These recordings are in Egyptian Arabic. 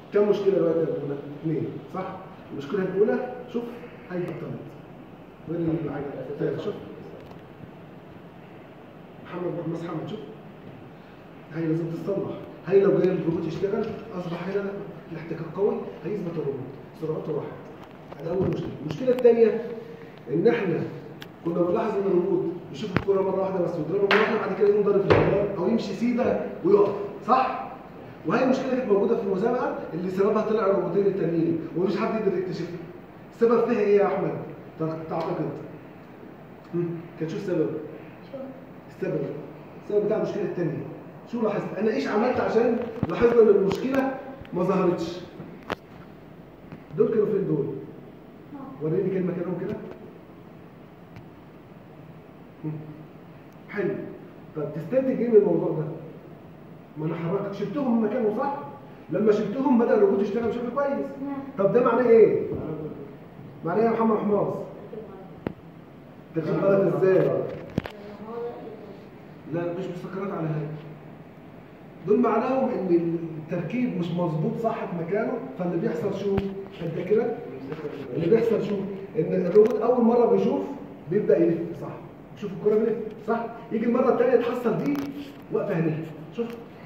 كم مشكله دلوقتي يا ابونا؟ اثنين صح؟ المشكله الاولى شوف هاي بطلت وين اللي معايا الثالث شوف محمد محمد محمد شوف هاي لازم تصلح هاي لو جاي الروبوت يشتغل اصبح هنا الاحتكاك قوي هيثبت الروبوت سرعته راحت هذا اول مشكله المشكله الثانيه ان احنا كنا بنلاحظ ان الروبوت يشوف الكوره مره واحده بس ويضربها مره واحده بعد كده يقوم ضارب في الجدار او يمشي سيده ويقف صح وهي المشكله كانت موجوده في المسابقه اللي سببها طلع الروبوتين التانيين ومفيش حد يقدر يكتشفها السبب فيها ايه يا احمد تعتقد هم، كان شو السبب السبب السبب بتاع المشكله الثانيه شو لاحظت انا ايش عملت عشان لاحظنا ان المشكله ما ظهرتش دول كانوا فين دول وريني كلمه كانهم كده هم. حلو طب تستنتج ايه من الموضوع ده ما انا حركت شلتهم من مكانهم صح لما شلتهم بدا الروبوت يشتغل بشكل كويس طب ده معناه ايه معناه ايه يا محمد حماص تركيب غلط ازاي لا مش مسكرات على هاي دول معناهم ان التركيب مش مظبوط صح في مكانه فاللي بيحصل شو انت كده اللي بيحصل شو ان الروبوت اول مره بيشوف بيبدا يلف صح يشوف الكره بيلف صح يجي المره الثانيه تحصل دي واقفه هنا شوف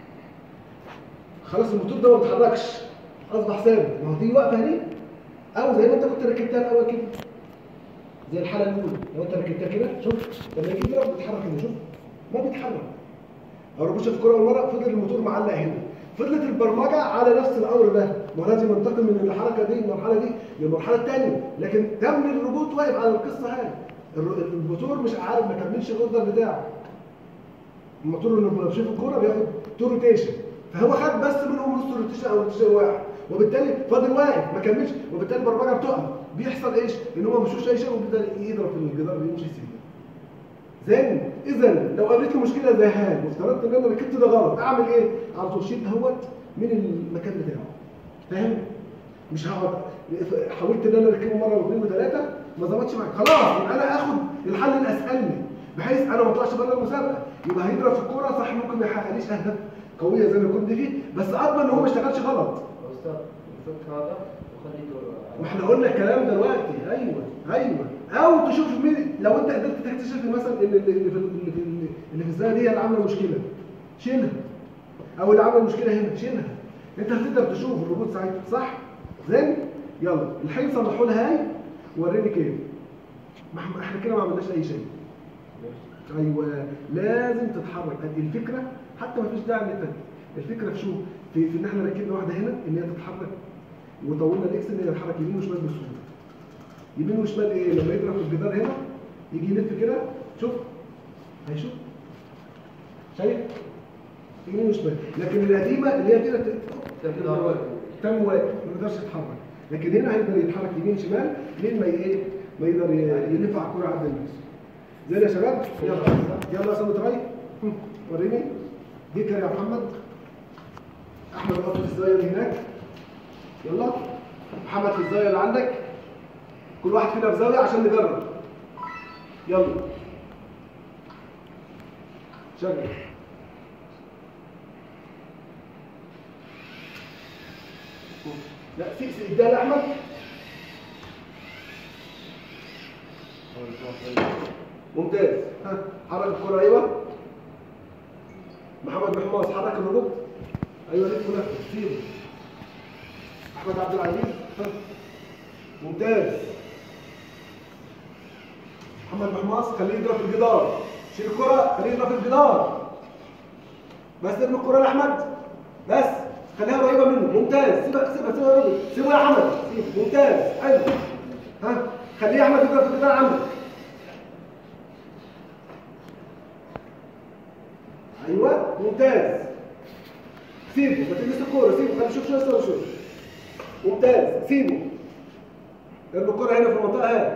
خلاص الموتور ده ما بيتحركش اصبح ثابت ما هو دي واقفه هنا او زي ما انت كنت ركبتها الاول كده زي الحاله الاولى لو انت ركبتها كده شوف لما يجي كده بيتحرك هنا شوف ما بيتحرك الروبوت شاف الكره اول مره فضل الموتور معلق هنا فضلت البرمجه على نفس الامر ده ما هو لازم ينتقل من الحركه دي من المرحله دي للمرحله الثانيه لكن تم الروبوت واقف على القصه هاي الر- الموتور مش عارف ما كملش الاوردر بتاعه الموتور لما بيشوف الكوره بياخد تو روتيشن فهو خد بس منهم نص روتيشن او روتيشن واحد وبالتالي فاضل واقف ما كملش وبالتالي البرمجه بتقف بيحصل ايش؟ ان هو ما بيشوفش اي شيء وبيبدا يضرب في الجدار ويمشي سيده زين اذا لو قابلتني مشكله زي هاي وافترضت ان انا ركبت ده غلط اعمل ايه؟ على طول شيل اهوت من المكان بتاعه فاهم؟ مش هقعد حاولت ان انا اركبه مره واثنين وثلاثه ما ظبطش معايا خلاص يبقى انا اخد الحل الاسهل لي بحيث انا ما اطلعش بره المسابقه يبقى هيضرب في الكوره صح ممكن ما يحققليش اهداف قويه زي ما كنت فيه بس اضمن ان هو ما اشتغلش غلط أستاذ نفك هذا وخليه يدور ما احنا قلنا الكلام دلوقتي ايوه ايوه او تشوف مين لو انت قدرت تكتشف مثلا ان اللي اللي في اللي في اللي في الزاويه دي هي اللي عامله مشكله شيلها او اللي عامله مشكله هنا شيلها انت هتقدر تشوف الروبوت ساعتها صح زين يلا الحين صلحوا لها هاي وريني كيف ما احنا احنا كده ما عملناش اي شيء ايوه لازم تتحرك ادي الفكره حتى ما فيش داعي ان انت الفكره في شو في, في ان احنا ركبنا واحده هنا ان هي تتحرك وطولنا الاكس ان هي تتحرك يمين وشمال بسهوله يمين وشمال ايه لما يضرب في الجدار هنا يجي يلف كده شوف هيشوف شايف يمين وشمال لكن القديمه اللي هي كده ت- تم تم واقف تم واقف ما يقدرش يتحرك لكن هنا هيقدر يتحرك يمين شمال لين ما ي- ايه ما يقدر ي- يلف على الكوره عند الناس زي يا شباب يلا يلا يا سامي تراي هم، وريني ديكر يا محمد احمد واقف في الزاويه اللي هناك يلا محمد في الزاويه اللي عندك كل واحد فينا في زاويه عشان نجرب يلا شغل لا في في اديها لاحمد ممتاز ها حرك الكرة ايوه محمد محماس حرك الروبوت ايوه لف لف سيبه احمد عبد العزيز ها ممتاز محمد محماس خليه يضرب في الجدار شيل الكرة خليه يضرب في الجدار بس ابن الكرة لاحمد بس خليها قريبة منه ممتاز سيبها سيبها سيبها يا راجل سيبه يا احمد سيبه ممتاز حلو ها خليه يا احمد يضرب في الجدار عندك ايوه ممتاز سيبه ما تلمس الكوره سيبه خليه يشوف شو يسوي شو ممتاز سيبه ارمي الكوره هنا في المنطقه هاي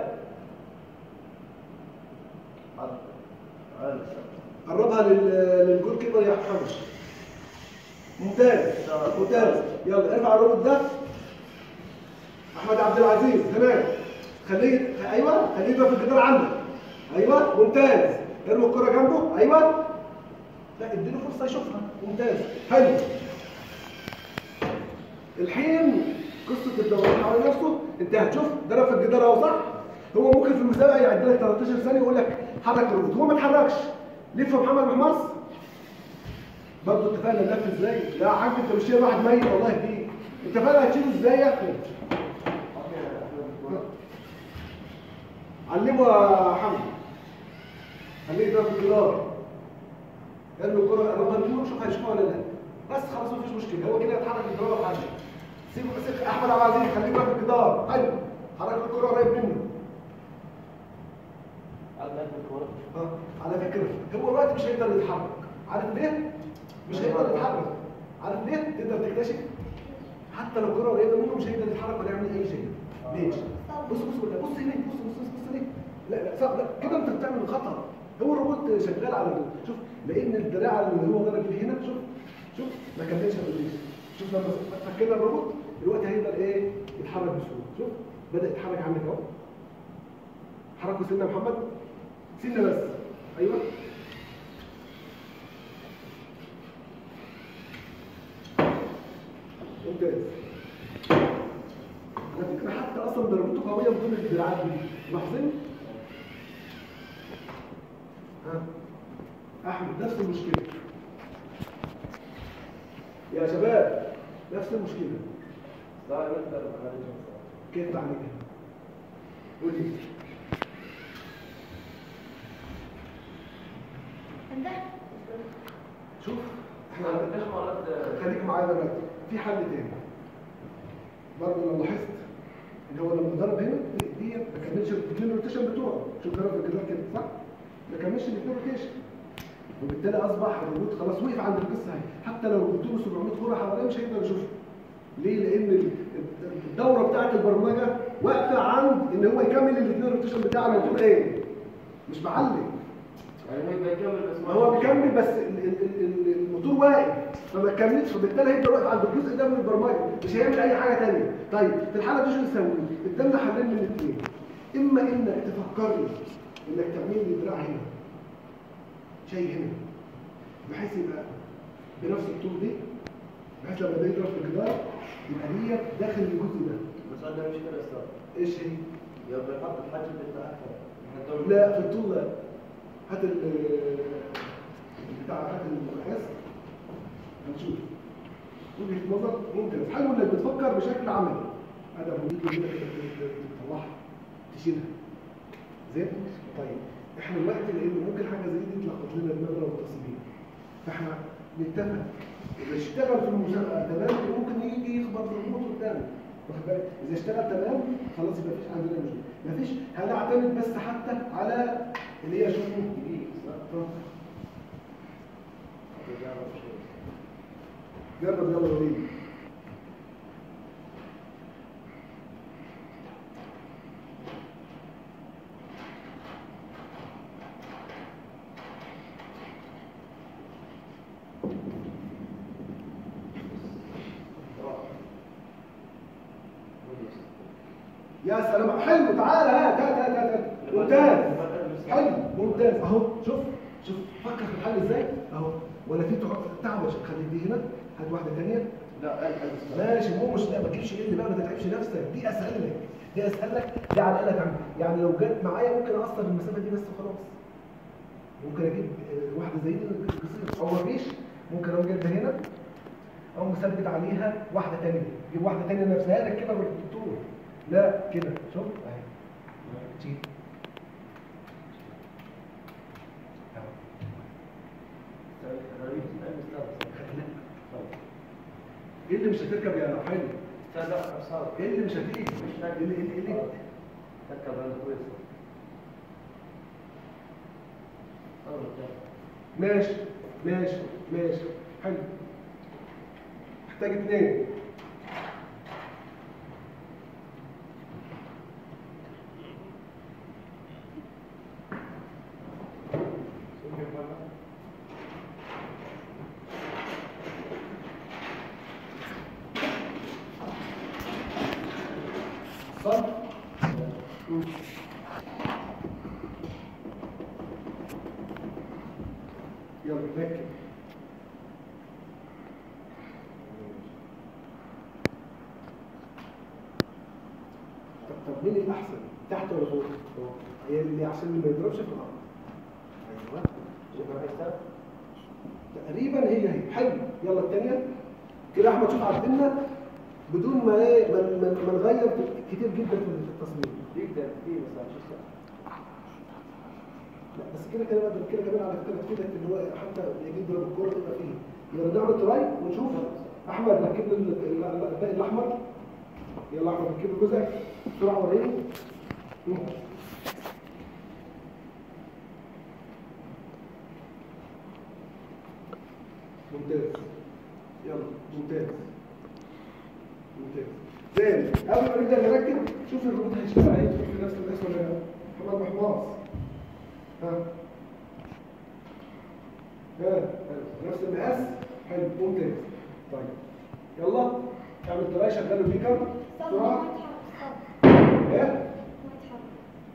قربها لل- للجول كيبر يا محمد ممتاز ممتاز يلا ارفع الروبوت ده احمد عبد العزيز تمام خليه ايوه خليه يضرب في الجدار عندك ايوه ممتاز ارمي الكوره جنبه ايوه لا اديله فرصه يشوفها ممتاز حلو الحين قصه الدوران على نفسه انتهت شوف ضرب في الجدار اهو صح هو ممكن في المسابقه يعدي لك 13 ثانيه ويقول لك حرك الروبوت هو ما اتحركش لف يا محمد محمص برضه اتفقنا ننفذ ازاي لا يا حاج انت مش شايل واحد ميت والله يهديك اتفقنا هتشيله ازاي يا اخي علمه يا حمد خليه يضرب في الجدار قال له الكره قربها منه شوف هيشوفها ولا لا بس خلاص مفيش مشكله هو كده يتحرك يضربها بحاجه سيبه بس احمد عبد العزيز خليه يضرب في الجدار حلو حرك الكره قريب منه عندك الكورة اه على فكره هو الوقت مش هيقدر يتحرك عارف ليه؟ مش هيقدر يتحرك عارف ليه؟ تقدر تكتشف حتى لو الكره قريبه منه مش هيقدر يتحرك ولا يعمل اي شيء ليش؟ بص بص ولا بص هنا بص بص بص بص هنا لا لا صح لا كده انت بتعمل خطر هو الروبوت شغال على دول شوف لان الدراع اللي هو ضرب بيه هنا شوف شوف ما كملش الريليز شوف لما فكينا الروبوت دلوقتي هيقدر ايه يتحرك بسهوله شوف بدا يتحرك عندك اهو حركوا سنه يا محمد سنه بس ايوه ممتاز على فكره حتى اصلا ضربته قويه بدون الدراعات دي ملاحظين ها احمد نفس المشكله يا شباب نفس المشكله لا يقدر على كيف تعمل قول لي شوف احنا احنا عندناش مرات خليك معايا دلوقتي في حل تاني برضه لو لاحظت ان هو لما ضرب هنا دي دي ما كملش الاثنين روتيشن بتوعه شوف ضرب كده كده صح ما كملش الاثنين روتيشن وبالتالي اصبح الروبوت خلاص وقف عند القصه اهي حتى لو جبت له 700 كوره حواليه مش هيقدر يشوفها ليه لان ال- الدوره بتاعه البرمجه واقفه عند ان هو يكمل الاثنين روتيشن بتاع الموتور ايه مش معلم يعني هو بيكمل بس ما هو بيكمل بس ال- ال- ال- ال- الموتور واقف فما كملش فبالتالي هيفضل واقف عند الجزء ده من البرمجه مش هيعمل اي حاجه ثانيه طيب في الحاله دي شو نسوي قدامنا حلين من الاثنين اما انك تفكر لي انك تعمل لي دراع هنا شيء هنا بحيث يبقى بنفس الطول دي بحيث لما ده يضرب في الجدار يبقى ديت داخل الجزء ده بس عندنا مشكلة استاذ ايش هي؟ يبقى يحط الحجم بتاع احنا لا في الطول لا هات ال بتاع هات المقاس هنشوف وجهة نظر ممتاز حلو انك بتفكر بشكل عملي هذا هو دي كده كده تطلعها تشيلها زين طيب احنا دلوقتي لان ممكن حاجه زي دي تلخبط لنا دماغنا والتصميم فاحنا نتفق اذا اشتغل في المسابقه تمام ممكن يجي يخبط في الريموت قدامه واخد بالك اذا اشتغل تمام خلاص يبقى مفيش عندنا مشكله مفيش هنعتمد بس حتى على اللي هي شوفوا جديد اتفضل. صح؟ جرب يلا وليد يا سلام حلو تعال هات هات هات هات هات. ممتاز حلو ممتاز اهو شوف شوف فكر في الحل ازاي اهو ولا في تع- تعب عشان خلي دي هنا هات واحده ثانيه لا الحجم ماشي مو مش لا ما تجيبش اللي بقى ما تتعبش نفسك دي اسهل لك دي اسهل لك دي على الاقل تعمل يعني لو جت معايا ممكن اقصر المسافه دي بس وخلاص ممكن اجيب آه، واحده زي دي قصيره او مفيش ممكن اقوم جايبها هنا او مثبت عليها واحده ثانيه جيب واحده ثانيه نفسها لك كده بالطول لا كده شوف اهي تيجي أهو. غريب استاذ ايه اللي مش هتركب يا حلو استاذ لا صار ايه اللي مش هتيجي مش ايه اللي ايه اللي- إيه اللي تركب هذا كويس ماشي ماشي ماشي حلو محتاج اتنين صح؟ مم. يلا ركب طب مين الاحسن تحت ولا فوق هي اللي عشان ما يضربش في الارض ايوه شوف الحساب تقريبا هي هي حلو يلا الثانيه كده احمد شوف عدلنا بدون ما ايه ما ما- ما نغير كتير جدا في التصميم يقدر فيه بس عشان شو لا بس كده كده بقى- كده كمان على فكره تفيدك ان هو حتى يجي يضرب الكوره تبقى فيه يبقى نعمل تراي ونشوف احمد ركب له ال- ال- ال- الباقي الاحمر يلا احمد ركب له جزء بسرعه وريني مم. ممتاز يلا ممتاز ممتاز زين قبل ما نبدا نركب شوف الروبوت هيشتغل عليه شوف في نفس الناس ولا لا محمد محماص ها ها حلو. نفس المقاس حلو ممتاز طيب يلا اعمل تراي شغله بيكر صبر بسرعه ما يتحرك صبر ايه ما يتحرك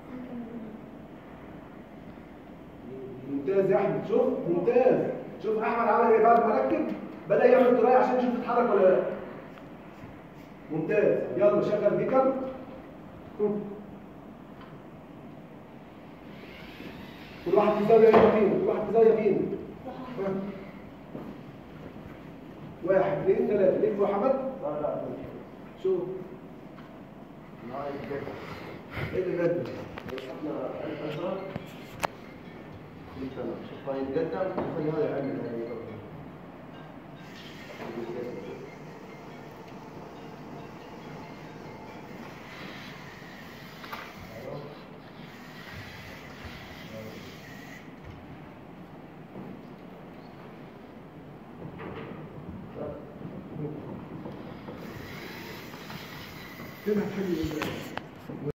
ممتاز يا احمد شوف ممتاز شوف احمد عمل ايه بعد ما ركب بدا يعمل تراي عشان يشوف يتحرك ولا لا ممتاز يلا شغل بيكر هم. كل واحد في زاويه يمين كل واحد في زاويه يمين ها. واحد اثنين ثلاثه ليك يا محمد لا لا شوف ما يقدر ايه اللي بدل احنا الازرق مثلا شوف هاي يتقدم شوف هاي يعمل هاي يقدم. كده هتحل